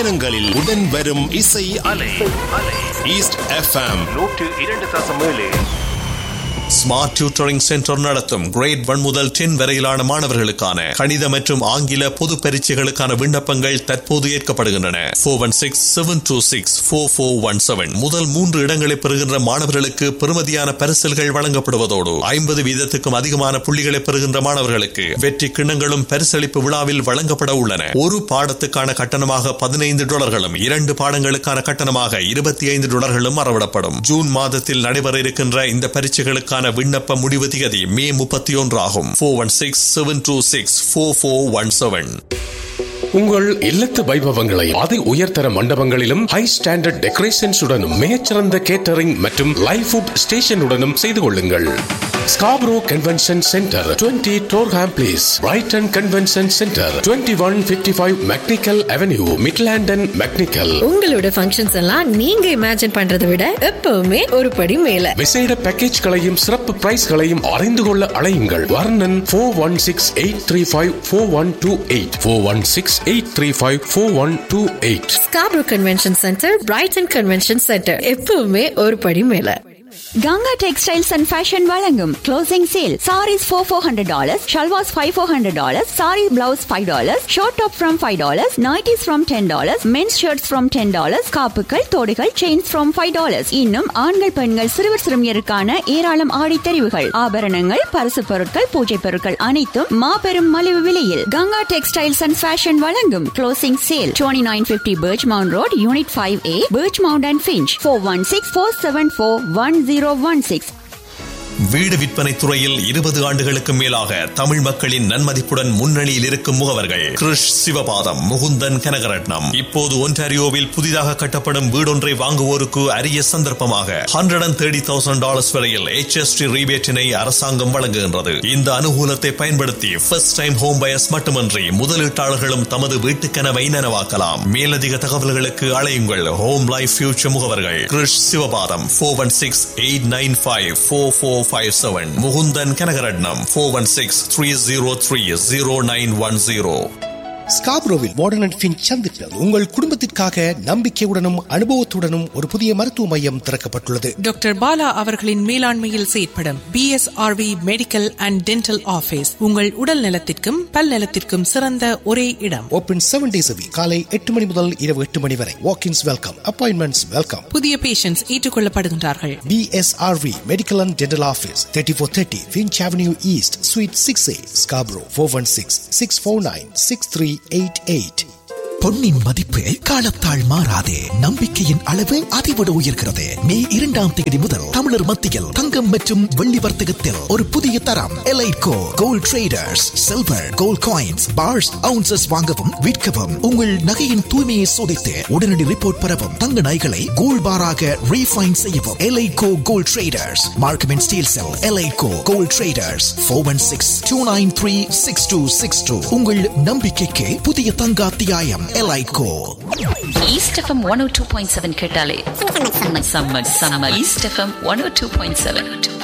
பயணங்களில் உடன் வரும் இசை அலை ஈஸ்ட் எஃப்எம் நூற்று இரண்டு தசம் ஏழு ஸ்மார்ட் டியூட்டரிங் சென்டர் நடத்தும் கிரேட் ஒன் முதல் டென் வரையிலான மாணவர்களுக்கான கணித மற்றும் ஆங்கில பொது பரீட்சைகளுக்கான விண்ணப்பங்கள் தற்போது ஏற்கப்படுகின்றன four one six seven two six four four one seven முதல் மூன்று இடங்களை பெறுகின்ற மாணவர்களுக்கு பெறுமதியான பரிசல்கள் வழங்கப்படுவதோடு ஐம்பது வீதத்துக்கும் அதிகமான புள்ளிகளை பெறுகின்ற மாணவர்களுக்கு வெற்றி கிண்ணங்களும் பரிசளிப்பு விழாவில் வழங்கப்பட உள்ளன ஒரு பாடத்துக்கான கட்டணமாக பதினைந்து டாலர்களும் இரண்டு பாடங்களுக்கான கட்டணமாக இருபத்தி ஐந்து டாலர்களும் அறவிடப்படும் ஜூன் மாதத்தில் நடைபெற இருக்கின்ற இந்த பரீட்சைகளுக்கான விண்ணப்ப முடிவு திகதி மே முப்பத்தி ஒன்று ஆகும் four one six seven two six four four one seven உங்கள் இல்லத்து வைபவங்களை அதி உயர்தர மண்டபங்களிலும் ஹை ஸ்டாண்டர்ட் டெக்கரேஷன்ஸ் உடனும் மிகச்சிறந்த கேட்டரிங் மற்றும் லைவ் ஃபுட் ஸ்டேஷனுடனும் செய்து கொள்ளுங்கள் Scarborough convention centre 20 Durham place Brighton convention centre 2155 one fifty five McNicoll avenue Midland and McNicoll உங்களோட ஃபங்க்ஷன்ஸ் எல்லாம் நீங்க இமேஜின் பண்றதை விட எப்பவுமே ஒரு படி மேல விசேட பேக்கேஜ்களையும் சிறப்பு பிரைஸ்களையும் அறிந்து கொள்ள அழையுங்கள் Varnan four one six eight three five four one two eight four one six eight three five four one two eight Scarborough convention centre Brighton convention centre எப்பவுமே ஒரு படி மேல கங்கா டெக்ஸ்டைல்ஸ் அண்ட் ஃபேஷன் வழங்கும் closing sale sarees four four hundred dollars shalwars five four hundred dollars sari blouse five dollars short top from five dollars nighties from ten dollars men's shirts from ten dollars காப்புகள் தோடுகள் chains from five dollars இன்னும் ஆண்கள் பெண்கள் சிறுவர் சிறுமியருக்கான ஏராளம் ஆடி தெரிவுகள் ஆபரணங்கள் பரிசு பொருட்கள் பூஜை பொருட்கள் அனைத்தும் மாபெரும் மலிவு விலையில் கங்கா டெக்ஸ்டைல்ஸ் அண்ட் ஃபேஷன் வழங்கும் closing sale twenty nine fifty Birchmount road unit five A Birchmount and Finch four one six four seven four one zero one six வீடு விற்பனை துறையில் இருபது ஆண்டுகளுக்கு மேலாக தமிழ் மக்களின் நன்மதிப்புடன் முன்னணியில் இருக்கும் முகவர்கள் கிருஷ் சிவபாதம் முகுந்தன் கனகரட்னம் இப்போது ஒன்டாரியோவில் புதிதாக கட்டப்படும் வீடொன்றை வாங்குவோருக்கு அரிய சந்தர்ப்பமாக hundred and thirty thousand dollars வரையில் HST ரீபேட்டினை அரசாங்கம் வழங்குகின்றது இந்த அனுகூலத்தை பயன்படுத்தி ஃபர்ஸ்ட் டைம் ஹோம் பயர்ஸ் மட்டுமன்றி முதலீட்டாளர்களும் தமது வீட்டு கனவை நனவாக்கலாம் மேலதிக தகவல்களுக்கு அழையுங்கள் ஹோம் லைஃப் ஃபியூச்சர் முகவர்கள் Krish Sivapatham four one six eight nine five four four five seven Mukunthan Kanagaratnam four one six three zero three zero nine one zero ஸ்காப்ரோவில் மாடர்ன் அண்ட் ஃபின் சந்திப்பில் உங்கள் குடும்பத்திற்காக நம்பிக்கையுடனும் அனுபவத்துடனும் ஒரு புதிய மருத்துவ மையம் திறக்கப்பட்டுள்ளது டாக்டர் பாலா அவர்களின் மேலாண்மையில் செயற்படும் BSRV medical and dental office உங்கள் உடல் நலத்திற்கும் பல் நலத்திற்கும் சிறந்த ஒரே இடம் ஓபன் செவன் டேஸ் காலை எட்டு மணி முதல் இரவு எட்டு மணி வரை வாக்கின்ஸ் வெல்கம் அப்பாயின்மெண்ட்ஸ் வெல்கம் புதிய பேஷண்ட்ஸ் ஏற்றுக்கொள்ளப்படுகின்றார்கள் BSRV Medical and Dental Office 3430 Finch Avenue East Suite 6A Scarborough 416 649 6388 பொன்னின் மதிப்பு காலத்தால் மாறாதே நம்பிக்கையின் அளவு அதிவிட உயர்கிறது மே இரண்டாம் தேதி முதல் தமிழர் மத்தியில் தங்கம் மற்றும் வெள்ளி வர்த்தகத்தில் ஒரு புதிய தரம் Eliteco gold traders silver gold coins bars ounces வாங்கவும் விற்கவும் உங்கள் நகையின் தூய்மையை சோதித்து உடனடி ரிப்போர்ட் பெறவும் தங்க நகைகளை கோல்ட் பாராக ரீஃபைன் செய்யவும் Eliteco gold traders Markham and Steeles Eliteco gold traders four one six two nine three six two six two உங்கள் நம்பிக்கைக்கு புதிய தங்க அத்தியாயம் Eliteco East FM one O two point seven கேட்டாலே செம்ம செம்ம East FM one O two point seven